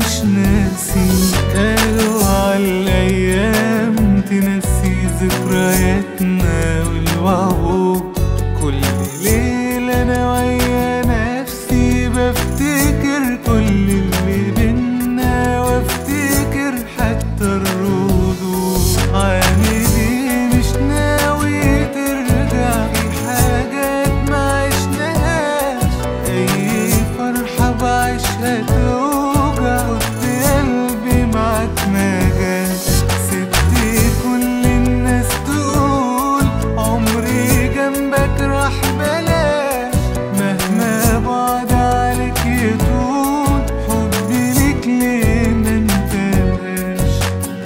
مش ناسي قالوا عالايام تنسي ذكرياتنا والوعود كل ليل انا ويا نفسي بفتكر كل اللي بينا وافتكر حتى الردود عامل ايه مش ناوي ترجع في حاجات ما عشناهاش اي فرحة بعيشها توجع قلت قلبي معاك ما جاش سبت كل الناس تقول عمري جنبك راح بلاش مهما بعد عليك يطول حبي ليك ليه منتهاش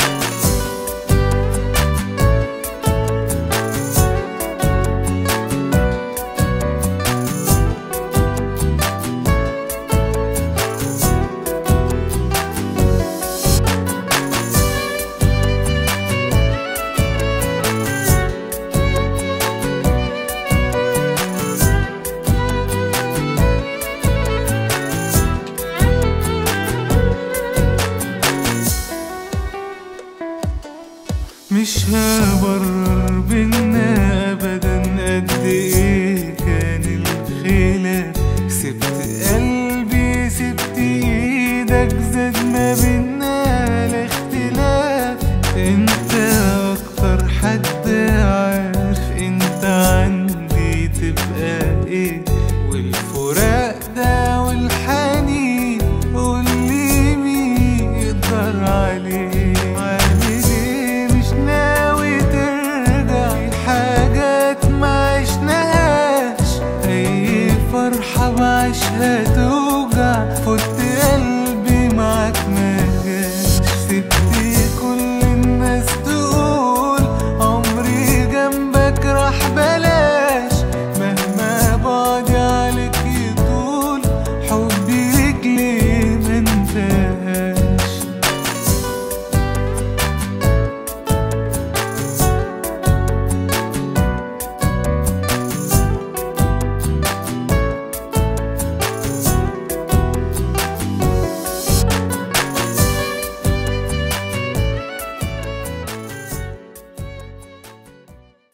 مش هبرر بينا ابدا قد ايه كان الخلاف سبت قلبي سبت ايدك زاد ما بينا الاختلاف انت اكتر حد عارف انت عندي تبقى ايه والفراق ده والحنين قولي مين يقدر عليه عامل ايه مش ناوي ترجع في حاجات ما عشناهاش اي فرحة بعيشها توجع فوت قلبي معاك ما جاش سبت كل الناس تقول عمري جنبك راح بلاش مهما بعدي عليك يطول حبي ليك ليه منتهاش